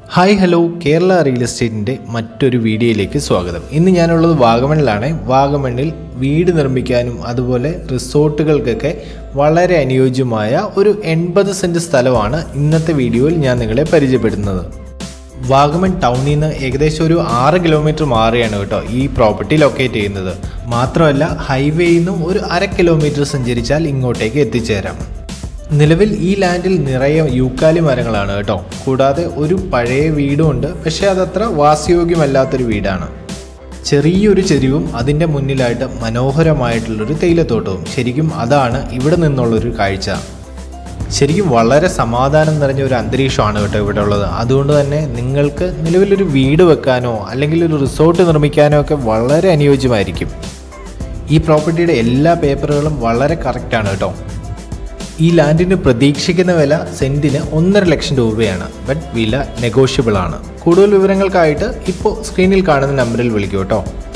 hi hello Kerala real എസ്റ്റേറ്റിൻ്റെ മറ്റൊരു വീഡിയോയിലേക്ക് സ്വാഗതം ഇന്ന് ഞാനുള്ളത് വാഗമണിലാണ് വാഗമണിൽ വീട് നിർമ്മിക്കാനും അതുപോലെ റിസോർട്ടുകൾക്കൊക്കെ വളരെ അനുയോജ്യമായ ഒരു എൺപത് സെൻറ്റ് സ്ഥലമാണ് ഇന്നത്തെ വീഡിയോയിൽ ഞാൻ നിങ്ങളെ പരിചയപ്പെടുത്തുന്നത് വാഗമൺ ടൗണിൽ നിന്ന് ഏകദേശം ഒരു ആറ് കിലോമീറ്റർ മാറിയാണ് കേട്ടോ ഈ പ്രോപ്പർട്ടി ലൊക്കേറ്റ് ചെയ്യുന്നത് മാത്രമല്ല ഹൈവേയിൽ നിന്നും ഒരു അര കിലോമീറ്റർ സഞ്ചരിച്ചാൽ ഇങ്ങോട്ടേക്ക് എത്തിച്ചേരാം നിലവിൽ ഈ ലാൻഡിൽ നിറയെ യൂക്കാലി മരങ്ങളാണ് കേട്ടോ കൂടാതെ ഒരു പഴയ വീടും ഉണ്ട് പക്ഷേ അതത്ര വാസയോഗ്യമല്ലാത്തൊരു വീടാണ് ചെറിയൊരു ചെരിവും അതിൻ്റെ മുന്നിലായിട്ട് മനോഹരമായിട്ടുള്ളൊരു തേയിലത്തോട്ടവും ശരിക്കും അതാണ് ഇവിടെ നിന്നുള്ളൊരു കാഴ്ച ശരിക്കും വളരെ സമാധാനം നിറഞ്ഞ ഒരു അന്തരീക്ഷമാണ് കേട്ടോ ഇവിടെ ഉള്ളത് അതുകൊണ്ട് തന്നെ നിങ്ങൾക്ക് നിലവിലൊരു വീട് വെക്കാനോ അല്ലെങ്കിൽ ഒരു റിസോർട്ട് നിർമ്മിക്കാനോ ഒക്കെ വളരെ അനുയോജ്യമായിരിക്കും ഈ പ്രോപ്പർട്ടിയുടെ എല്ലാ പേപ്പറുകളും വളരെ കറക്റ്റാണ് കേട്ടോ ഈ ലാൻഡിന് പ്രതീക്ഷിക്കുന്ന വില സെൻറ്റിന് ഒന്നര ലക്ഷം രൂപയാണ് ബട്ട് വില നെഗോഷ്യബിൾ ആണ് കൂടുതൽ വിവരങ്ങൾക്കായിട്ട് ഇപ്പോൾ സ്ക്രീനിൽ കാണുന്ന നമ്പറിൽ വിളിക്കൂ കേട്ടോ